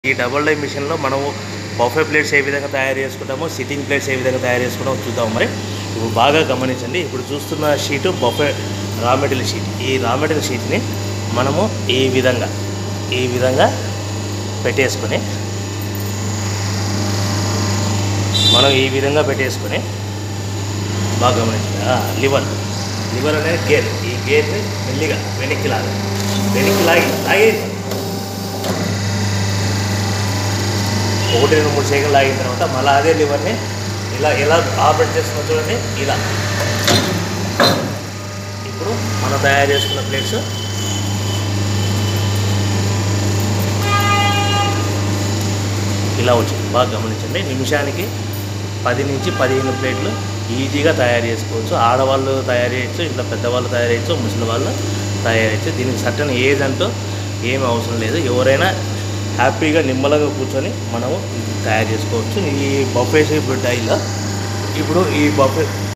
ఈ double die మిషన్లో మనము బఫే ప్లేట్స్ ఏ విధంగా తయారు చేసుకుంటామో సిట్టింగ్ ప్లేట్స్ ఏ విధంగా తయారు చేసుకుంటామో చూద్దాం మరి ఇప్పుడు బాగా గమనించండి ఇప్పుడు చూస్తున్న షీటు బఫే రా మెటీరియల్ షీట్ ఈ రా మెటీరియల్ షీట్ని మనము ఈ విధంగా ఈ విధంగా పెట్టేసుకొని మనం ఈ విధంగా పెట్టేసుకొని బాగా గమనించండి ఆ, లివర్ లివర్ అనేది గేర్ ఈ గేర్ని మెల్లిగా వెనక్కి లాగా వెనక్కి లాగి లాగేది ఒకటి రెండు మూడు సెకండ్లు లాగిన తర్వాత మళ్ళీ అదే లివర్ని ఇలా ఎలా ఆపరేట్ చేస్తున్నా చూడండి ఇలా ఇప్పుడు మనం తయారు చేసుకున్న ప్లేట్స్ ఇలా వచ్చింది బాగా గమనించండి నిమిషానికి పది నుంచి పదిహేను ప్లేట్లు ఈజీగా తయారు చేసుకోవచ్చు ఆడవాళ్ళు తయారు చేయొచ్చు ఇంట్లో పెద్దవాళ్ళు తయారు చేయొచ్చు ముసలి వాళ్ళు తయారు చేయొచ్చు దీనికి సర్టన్ ఏజ్ అంటూ ఏమి అవసరం లేదు ఎవరైనా హ్యాపీగా నిమ్మలంగా కూర్చొని మనము ఇది తయారు చేసుకోవచ్చు ఈ బఫే షేప్ డైలో ఇప్పుడు ఈ బఫే